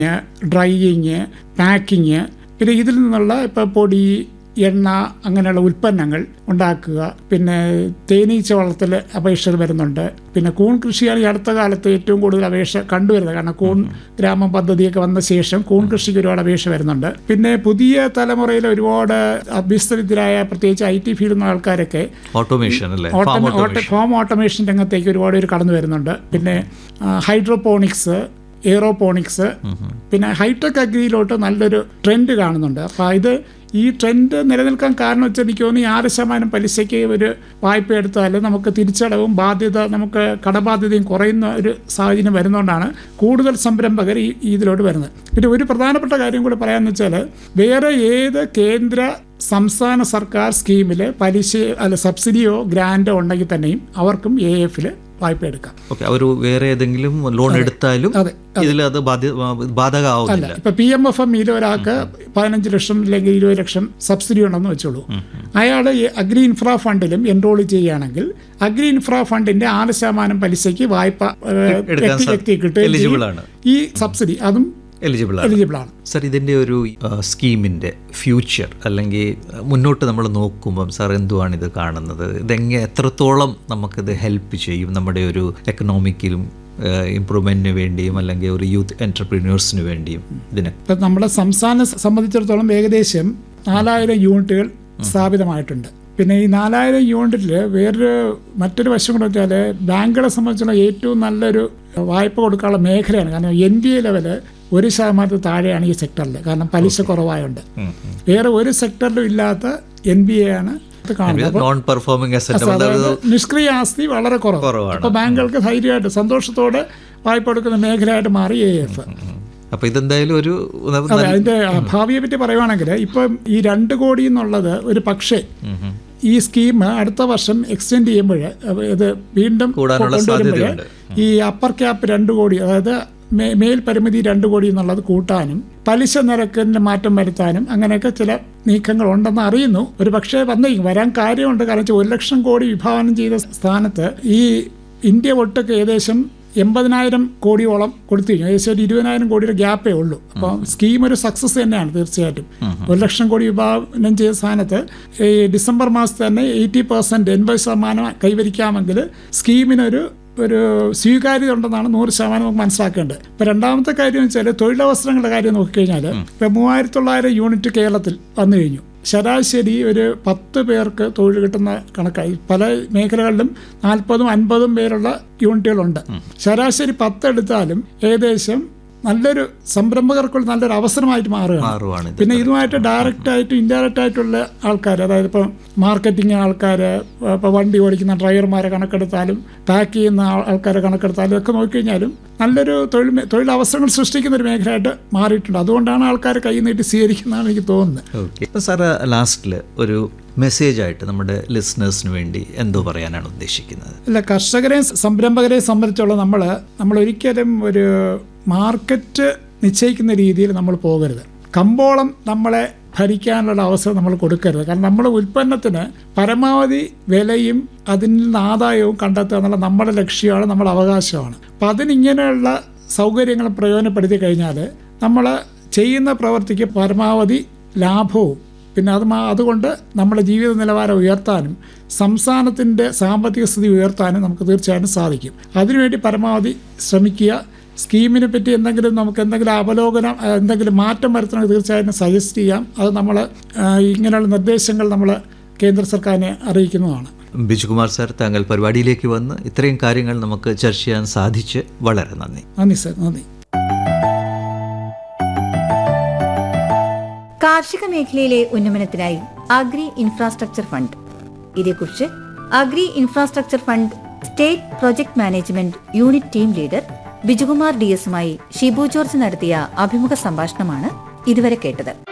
Drying packing പിന്നെ ഇതിൽ നിന്നുള്ള ഇപ്പോൾ പൊടി എണ്ണ അങ്ങനെയുള്ള ഉൽപ്പന്നങ്ങൾ ഉണ്ടാക്കുക പിന്നെ തേനീച്ച വളർത്തൽ അപേക്ഷകൾ വരുന്നുണ്ട് പിന്നെ കൂൺ കൃഷിയാണ് ഈ അടുത്ത കാലത്ത് ഏറ്റവും കൂടുതൽ അപേക്ഷ കണ്ടുവരുന്നത് കാരണം കൂൺ ഗ്രാമം പദ്ധതിയൊക്കെ വന്ന ശേഷം കൂൺ കൃഷിക്ക് ഒരുപാട് അപേക്ഷ വരുന്നുണ്ട് പിന്നെ പുതിയ തലമുറയിൽ ഒരുപാട് അഭ്യസ്തവിദ്യരായ പ്രത്യേകിച്ച് ഐ ടി ഫീൽഡിൽ നിന്ന് ആൾക്കാരൊക്കെ ഓട്ടോമേഷൻ അല്ലേ ഫാം ഓട്ടോമ- ഓട്ട- ഓട്ടോമേഷൻ ഹോം ഓട്ടോമേഷൻ രംഗത്തേക്ക് ഒരുപാട് പേര് കടന്നു വരുന്നുണ്ട് പിന്നെ ഹൈഡ്രോപോണിക്സ് എയറോപോണിക്സ് പിന്നെ ഹൈടെക് അഗ്രിയിലോട്ട് നല്ലൊരു ട്രെൻഡ് കാണുന്നുണ്ട് അപ്പോൾ ഇത് ഈ ട്രെൻഡ് നിലനിൽക്കാൻ കാരണം വെച്ചാൽ എനിക്ക് തോന്നുന്നു ഈ ആറ് ശതമാനം പലിശയ്ക്ക് ഒരു വായ്പ എടുത്താൽ നമുക്ക് തിരിച്ചടവും ബാധ്യത നമുക്ക് കടബാധ്യതയും കുറയുന്ന ഒരു സാഹചര്യം വരുന്നതുകൊണ്ടാണ് കൂടുതൽ സംരംഭകർ ഈ ഈ ഇതിലോട്ട് വരുന്നത് പിന്നെ ഒരു പ്രധാനപ്പെട്ട കാര്യം കൂടെ പറയാമെന്ന് വെച്ചാൽ വേറെ ഏത് കേന്ദ്ര സംസ്ഥാന സർക്കാർ സ്കീമിൽ പലിശ അല്ല സബ്സിഡിയോ ഗ്രാൻഡോ ഉണ്ടെങ്കിൽ തന്നെയും അവർക്കും എ എഫിൽ വായ്പ എടുക്കാം ഓക്കെ അവർ വേറെ ഏതെങ്കിലും ലോൺ എടുത്താലും അതെ ഇതിൽ അത് ബാധ്യ ബാധകമാവുന്നില്ല ഇപ്പൊ പി എം എഫ് എം ഒരാൾക്ക് പതിനഞ്ച് ലക്ഷം അല്ലെങ്കിൽ ഇരുപത് ലക്ഷം സബ്സിഡി ഉണ്ടെന്ന് വെച്ചോളൂ അയാൾ അഗ്രി ഇൻഫ്രാ ഫണ്ടിലും എൻറോൾ ചെയ്യുകയാണെങ്കിൽ അഗ്രി ഇൻഫ്രാ ഫണ്ടിന്റെ ആറ് ശതമാനം പലിശയ്ക്ക് വായ്പ ഏഹ്, എടുക്കാൻ വ്യക്തി സാ- വ്യക്തി കിട്ടുകയും eligible ചെയ്യും. ആണ്. ഈ സബ്സിഡി അതും എലിജിബിൾ ആണ് എലിജിബിൾ ആണ് സാർ ഇതിൻ്റെ ഒരു സ്കീമിൻ്റെ ഫ്യൂച്ചർ അല്ലെങ്കിൽ മുന്നോട്ട് നമ്മൾ നോക്കുമ്പം സാർ എന്തുവാണ് ഇത് കാണുന്നത് ഇതെങ്ങനെ എത്രത്തോളം നമുക്കിത് ഹെൽപ്പ് ചെയ്യും നമ്മുടെ ഒരു എക്കണോമിക്കിലും ഇമ്പ്രൂവ്മെൻറ്റിന് വേണ്ടിയും അല്ലെങ്കിൽ ഒരു യൂത്ത് എൻ്റർപ്രീനിയേഴ്സിന് വേണ്ടിയും ഇതിനെ ഇപ്പം നമ്മുടെ സംസ്ഥാനം സംബന്ധിച്ചിടത്തോളം ഏകദേശം നാലായിരം യൂണിറ്റുകൾ സ്ഥാപിതമായിട്ടുണ്ട് പിന്നെ ഈ നാലായിരം യൂണിറ്റിൽ വേറൊരു മറ്റൊരു വശം കൂടെ വെച്ചാൽ ബാങ്കുകളെ സംബന്ധിച്ചുള്ള ഏറ്റവും നല്ലൊരു വായ്പ കൊടുക്കാനുള്ള മേഖലയാണ് കാരണം എൻ ബി എ ലെവല് ഒരു ശതമാനത്തിൽ താഴെയാണ് ഈ സെക്ടറിൽ കാരണം പലിശ കുറവായുണ്ട് വേറെ ഒരു സെക്ടറിലും ഇല്ലാത്ത എൻ ബി എ ആണ് ഇത് കാണുന്നത് നോൺ പെർഫോമിംഗ് അസറ്റ് അതായത് നിഷ്ക്രിയ ആസ്തി വളരെ കുറവ് കുറവാണ്. അപ്പോൾ ബാങ്കുകൾക്ക് ധൈര്യമായിട്ട് സന്തോഷത്തോടെ വായ്പ കൊടുക്കുന്ന മേഖലയായിട്ട് മാറി എ എഫ് അപ്പോൾ ഇതെന്തായാലും ഒരു അതെ അതിന്റെ ഭാവിയെ പറ്റി പറയുവാണെങ്കിൽ ഇപ്പം ഈ രണ്ട് കോടി എന്നുള്ളത് ഒരു പക്ഷേ ഈ സ്കീം അടുത്ത വർഷം എക്സ്റ്റെൻഡ് ചെയ്യുമ്പോൾ ഇത് വീണ്ടും കൂടാനുള്ള കൊണ്ടുവരുമ്പോൾ സാധ്യതയുണ്ട്. ഈ അപ്പർ ക്യാപ്പ് രണ്ട് കോടി അതായത് മേ- മേൽ പരിമിതി രണ്ട് കോടി എന്നുള്ളത് കൂട്ടാനും പലിശ നിരക്കിന് മാറ്റം വരുത്താനും അങ്ങനെയൊക്കെ ചില നീക്കങ്ങൾ ഉണ്ടെന്ന് അറിയുന്നു ഒരു പക്ഷേ വന്നേക്കും വരാൻ കാര്യമുണ്ട് കാരണം വെച്ചാൽ ഒരു ലക്ഷം കോടി വിഭാവനം ചെയ്ത സ്ഥാനത്ത് ഈ ഇന്ത്യ ഒട്ടൊക്കെ ഏകദേശം എൺപതിനായിരം കോടിയോളം കൊടുത്തു കഴിഞ്ഞു ഏകദേശം ഒരു ഇരുപതിനായിരം കോടിയുടെ ഗ്യാപ്പേ ഉള്ളൂ അപ്പം സ്കീം ഒരു സക്സസ് തന്നെയാണ് തീർച്ചയായിട്ടും ഒരു ലക്ഷം കോടി വിഭാവനം ചെയ്ത സ്ഥാനത്ത് ഈ ഡിസംബർ മാസത്തിൽ തന്നെ എയ്റ്റി പെർസെൻറ്റ് എൺപത് ശതമാനം കൈവരിക്കാമെങ്കിൽ സ്കീമിനൊരു ഒരു സ്വീകാര്യത ഉണ്ടെന്നാണ് നൂറ് ശതമാനം നമുക്ക് മനസ്സിലാക്കേണ്ടത് ഇപ്പം രണ്ടാമത്തെ കാര്യം എന്ന് വെച്ചാൽ തൊഴിലവസരങ്ങളുടെ കാര്യം നോക്കിക്കഴിഞ്ഞാൽ ഇപ്പം മൂവായിരത്തി തൊള്ളായിരം യൂണിറ്റ് കേരളത്തിൽ വന്നു കഴിഞ്ഞു ശരാശരി ഒരു പത്ത് പേർക്ക് തൊഴിൽ കിട്ടുന്ന കണക്കായി പല മേഖലകളിലും നാൽപ്പതും അൻപതും പേരുള്ള യൂണിറ്റുകളുണ്ട് ശരാശരി പത്ത് എടുത്താലും ഏകദേശം നല്ലൊരു സംരംഭകർക്കുള്ള നല്ലൊരു അവസരമായിട്ട് മാറുകയാണ് മാറുവാണ് ഇത് പിന്നെ ഇതുമായിട്ട് ഡയറക്റ്റ് ആയിട്ടും ഇൻഡയറക്റ്റ് ആയിട്ടുള്ള ആൾക്കാർ അതായത് ഇപ്പം മാർക്കറ്റിംഗ് ആൾക്കാർ ഇപ്പോൾ വണ്ടി ഓടിക്കുന്ന ഡ്രൈവർമാരെ കണക്കെടുത്താലും പാക്ക് ചെയ്യുന്ന ആൾ- ആൾക്കാരെ കണക്കെടുത്താലും ഒക്കെ നോക്കിക്കഴിഞ്ഞാലും നല്ലൊരു തൊഴിൽ മേ- തൊഴിലവസരങ്ങൾ സൃഷ്ടിക്കുന്ന ഒരു മേഖലയായിട്ട് മാറിയിട്ടുണ്ട് അതുകൊണ്ടാണ് ആൾക്കാർ കൈ നീട്ടി സ്വീകരിക്കുന്നതാണ് എനിക്ക് തോന്നുന്നത് ഓക്കെ അപ്പോൾ സാറ് ലാസ്റ്റിൽ ഒരു മെസ്സേജായിട്ട് നമ്മുടെ ലിസണേഴ്സിന് വേണ്ടി എന്തോ പറയാനാണ് ഉദ്ദേശിക്കുന്നത് അല്ല കർഷകരെയും സംരംഭകരെയും സംബന്ധിച്ചുള്ള നമ്മൾ നമ്മൾ ഒരിക്കലും ഒരു മാർക്കറ്റ് നിശ്ചയിക്കുന്ന രീതിയിൽ നമ്മൾ പോകരുത് കമ്പോളം നമ്മളെ ഭരിക്കാനുള്ള അവസരം നമ്മൾ കൊടുക്കരുത് കാരണം നമ്മുടെ ഉൽപ്പന്നത്തിന് പരമാവധി വിലയും അതിൽ നിന്ന് ആദായവും കണ്ടെത്തുക എന്നുള്ള നമ്മുടെ ലക്ഷ്യമാണ് നമ്മുടെ അവകാശമാണ് അപ്പം അതിനിങ്ങനെയുള്ള സൗകര്യങ്ങൾ പ്രയോജനപ്പെടുത്തി കഴിഞ്ഞാൽ നമ്മൾ ചെയ്യുന്ന പ്രവൃത്തിക്ക് പരമാവധി ലാഭവും പിന്നെ അത് മാ- അതുകൊണ്ട് നമ്മുടെ ജീവിത നിലവാരം ഉയർത്താനും സംസ്ഥാനത്തിൻ്റെ സാമ്പത്തിക സ്ഥിതി ഉയർത്താനും നമുക്ക് തീർച്ചയായിട്ടും സാധിക്കും അതിനുവേണ്ടി പരമാവധി ശ്രമിക്കുക സ്കീമിനെ പറ്റി എന്തെങ്കിലും നമുക്ക് എന്തെങ്കിലും അവലോകനം ആ, എന്തെങ്കിലും മാറ്റം വരുത്തണമെങ്കിൽ തീർച്ചയായിട്ടും സജസ്റ്റ് ചെയ്യാം അത് നമ്മൾ ഇങ്ങനെയുള്ള നിർദ്ദേശങ്ങൾ നമ്മൾ കേന്ദ്ര സർക്കാരിനെ അറിയിക്കുന്നതാണ് ബിജുകുമാർ സാർ താങ്കൾ പരിപാടിയിലേക്ക് വന്ന് ഇത്രയും കാര്യങ്ങൾ നമുക്ക് ചർച്ച ചെയ്യാൻ സാധിച്ച് വളരെ നന്ദി നന്ദി സർ നന്ദി കാർഷിക മേഖലയിലെ ഉന്നമനത്തിനായി അഗ്രി ഇൻഫ്രാസ്ട്രക്ചർ ഫണ്ട് ഇതേക്കുറിച്ച് agri infrastructure fund state project management unit team leader Bijukumar D എസുമായി ഷിബു ജോർജ് നടത്തിയ അഭിമുഖ സംഭാഷണമാണ് ഇതുവരെ കേട്ടത്